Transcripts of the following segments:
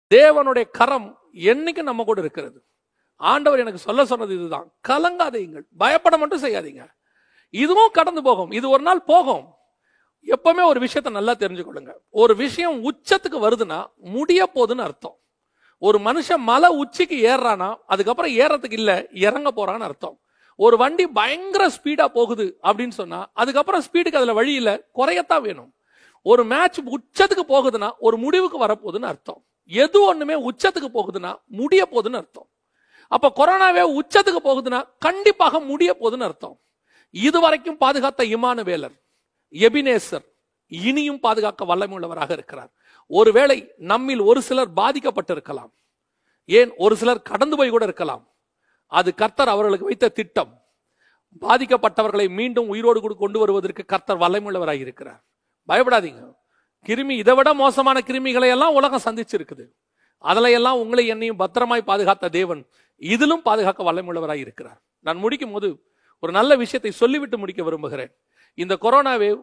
தேவனுடைய கரம் என்னைக்கு நம்ம கூட இருக்கிறது ஆண்டவர் எனக்கு சொல்ல சொன்னது இதுதான் கலங்காதீங்கள் பயப்பட மட்டும் செய்யாதீங்க இதுவும் கடந்து போகும் இது ஒரு நாள் போகும் எப்பவுமே ஒரு விஷயத்தை நல்லா தெரிஞ்சுக்கொள்ளுங்க ஒரு விஷயம் உச்சத்துக்கு வருதுன்னா முடிய போகுதுன்னு அர்த்தம் ஒரு மனுஷன் மலை உச்சிக்கு ஏறுறானா அதுக்கப்புறம் ஏறதுக்கு இல்ல இறங்க போறான்னு அர்த்தம் ஒரு வண்டி பயங்கர ஸ்பீடா போகுது அப்படின்னு சொன்னா அதுக்கப்புறம் ஸ்பீடுக்கு அதுல வழி இல்ல குறையத்தான் வேணும் ஒரு மேட்ச் உச்சத்துக்கு போகுதுன்னா ஒரு முடிவுக்கு வரப்போகுதுன்னு அர்த்தம் எது ஒண்ணுமே உச்சத்துக்கு போகுதுன்னா முடிய போகுதுன்னு அர்த்தம் அப்ப கொரோனாவே உச்சத்துக்கு போகுதுன்னா கண்டிப்பாக முடிய போகுதுன்னு அர்த்தம் இதுவரைக்கும் பாதுகாத்த இமானுவேலர் எபினேசர் இனியும் பாதுகாக்க வல்லமையுள்ளவராக இருக்கிறார் ஒருவேளை நம்மில் ஒரு சிலர் பாதிக்கப்பட்டிருக்கலாம் ஏன் ஒரு சிலர் கடந்து போய் கூட இருக்கலாம் அது கர்த்தர் அவர்களுக்கு வைத்த திட்டம் பாதிக்கப்பட்டவர்களை மீண்டும் உயிரோடு கூட கொண்டு வருவதற்கு கர்த்தர் வல்லமையுள்ளவராக இருக்கிறார் பயப்படாதீங்க கிருமி இதை விட மோசமான கிருமிகளை எல்லாம் உலகம் சந்திச்சிருக்குது அதுல எல்லாம் உங்களை என்னையும் பத்திரமாய் பாதுகாத்த தேவன் இதிலும் பாதுகாக்க வல்லமையுள்ளவராக இருக்கிறார் நான் முடிக்கும் போது ஒரு நல்ல விஷயத்தை சொல்லிவிட்டு முடிக்க விரும்புகிறேன் இந்த கொரோனா வேவ்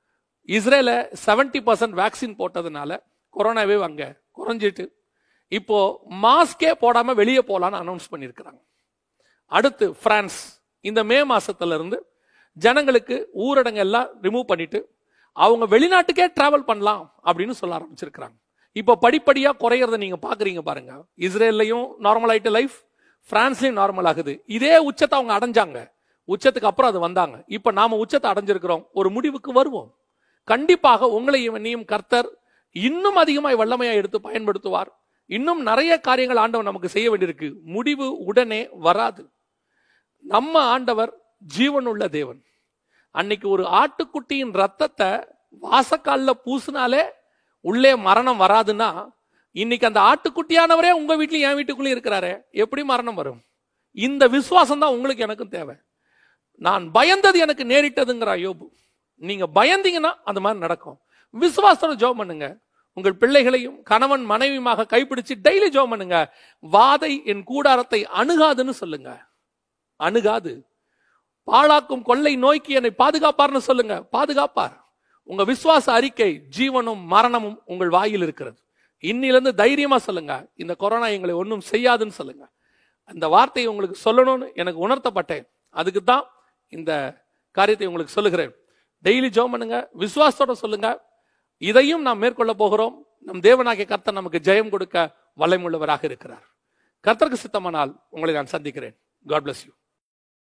இஸ்ரேல 70% பர்சன்ட் வேக்சின் போட்டதுனால கொரோனா வேவ் அங்க குறைஞ்சிட்டு இப்போ மாஸ்கே போடாம வெளியே போலான்னு அனௌன்ஸ் பண்ணியிருக்கிறாங்க அடுத்து பிரான்ஸ் இந்த மே மாசத்துல இருந்து ஜனங்களுக்கு ஊரடங்கு எல்லாம் ரிமூவ் பண்ணிட்டு அவங்க வெளிநாட்டுக்கே டிராவல் பண்ணலாம் அப்படின்னு சொல்ல ஆரம்பிச்சிருக்கிறாங்க இப்போ படிப்படியா குறையறத நீங்க பாக்குறீங்க பாருங்க இஸ்ரேல்லையும் நார்மல் ஆயிட்டு லைஃப் பிரான்ஸ்லயும் நார்மல் ஆகுது இதே உச்சத்தை அவங்க அடைஞ்சாங்க உச்சத்துக்கு அப்புறம் அது வந்தாங்க இப்ப நாம உச்சத்தை அடைஞ்சிருக்கிறோம் ஒரு முடிவுக்கு வருவோம் கண்டிப்பாக உங்களையும் என்னையும் கர்த்தர் இன்னும் அதிகமாய் வல்லமையா எடுத்து பயன்படுத்துவார் இன்னும் நிறைய காரியங்கள் ஆண்டவர் நமக்கு செய்ய வேண்டியிருக்கு முடிவு உடனே வராது நம்ம ஆண்டவர் ஜீவனுள்ள தேவன் அன்னைக்கு ஒரு ஆட்டுக்குட்டியின் ரத்தத்தை வாசக்கால்ல பூசினாலே உள்ளே மரணம் வராதுன்னா இன்னைக்கு அந்த ஆட்டுக்குட்டியானவரே உங்க வீட்லயும் என் வீட்டுக்குள்ளேயும் இருக்கிறாரே எப்படி மரணம் வரும் இந்த விசுவாசம் தான் உங்களுக்கு எனக்கும் தேவை நான் பயந்தது எனக்கு நேரிட்டதுங்கிற யோபு நீங்க பயந்தீங்கன்னா அந்த மாதிரி நடக்கும் விசுவாசத்தோட ஜெபம் பண்ணுங்க உங்கள் பிள்ளைகளையும் கணவன் மனைவியுமாக கைப்பிடிச்சு டெய்லி ஜெபம் பண்ணுங்க வாதை என் கூடாரத்தை அணுகாதுன்னு சொல்லுங்க அணுகாது பாழாக்கும் கொள்ளை நோய்க்கு என்னை பாதுகாப்பார்னு சொல்லுங்க பாதுகாப்பார் உங்க விசுவாச அறிக்கை ஜீவனும் மரணமும் உங்கள் வாயில் இருக்கிறது இன்னிலிருந்து தைரியமா சொல்லுங்க இந்த கொரோனா எங்களை ஒன்றும் செய்யாதுன்னு சொல்லுங்க அந்த வார்த்தையை உங்களுக்கு சொல்லணும்னு எனக்கு உணர்த்தப்பட்டேன் அதுக்கு தான் இந்த காரியத்தை உங்களுக்கு சொல்லுகிறேன் டெய்லி ஜெபம் பண்ணுங்க விசுவாசத்தோட சொல்லுங்க இதையும் நாம் மேற்கொள்ள போகிறோம் நம் தேவனாகிய கர்த்தர் நமக்கு ஜெயம் கொடுக்க வல்லமுள்ளவராக இருக்கிறார் கர்த்தருக்கு சித்தமானால் உங்களை நான் சந்திக்கிறேன் காட் bless யூ